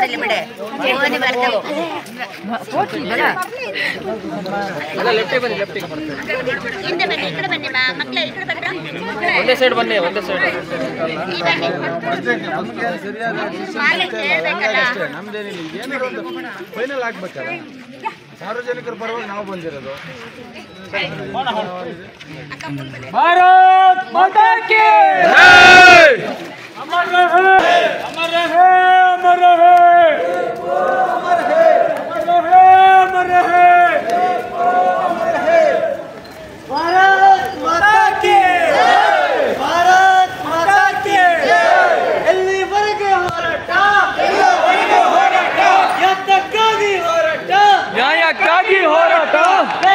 ಇಲ್ಲಿ ಬಿಡೆ ಓದಿ ಬರ್ತಾವೆ ಹಿಂದೆ ಬನ್ನಿ ಈ ಕಡೆ ಬನ್ನಿ ಮಾ- ಮಕ್ಳೇ ಈ ಕಡೆ ಬರ್ರಾ? ಒಂದೇ ಸೈಡ್ ಬನ್ನಿ ಒಂದೇ ಸೈಡ್ ಈ ಬನ್ನಿ ಮಾಲೆ ಹೇಳ್ಬೇಕಲ್ಲ ನಮ್ದೇನಿಲ್ಲ ಏನಾದ್ರು ಒಂದು ಫೈನಲ್ ಆಗ್ಬೇಕಲ್ಲ ಸಾರ್ವಜನಿಕರ ಪರವಾಗಿ ನಾವು ಬಂದಿರೋದು ಭಾರತ್ ಮಾತಾ ಕಿ ಅಮರ್ ರಹೇ ಅಮರ್ ರಹೇ ಅಮರ್ ರಹೇ ಅಮರ್ ರಹೇ ಅಮರ್ ರಹೇ ಭಾರತ್ ಮಾತಾ ಕಿ ಭಾರತ್ ಮಾತಾ ಕಿ ಎಲ್ಲಿವರೆಗೆ ಹೋರಾಟ ಎಲ್ಲಿವರೆಗೆ ಹೋರಾಟ ಎದ್ದಕ್ಕಾಗಿ ಹೋರಾಟ ನ್ಯಾಯಕ್ಕಾಗಿ ಹೋರಾಟ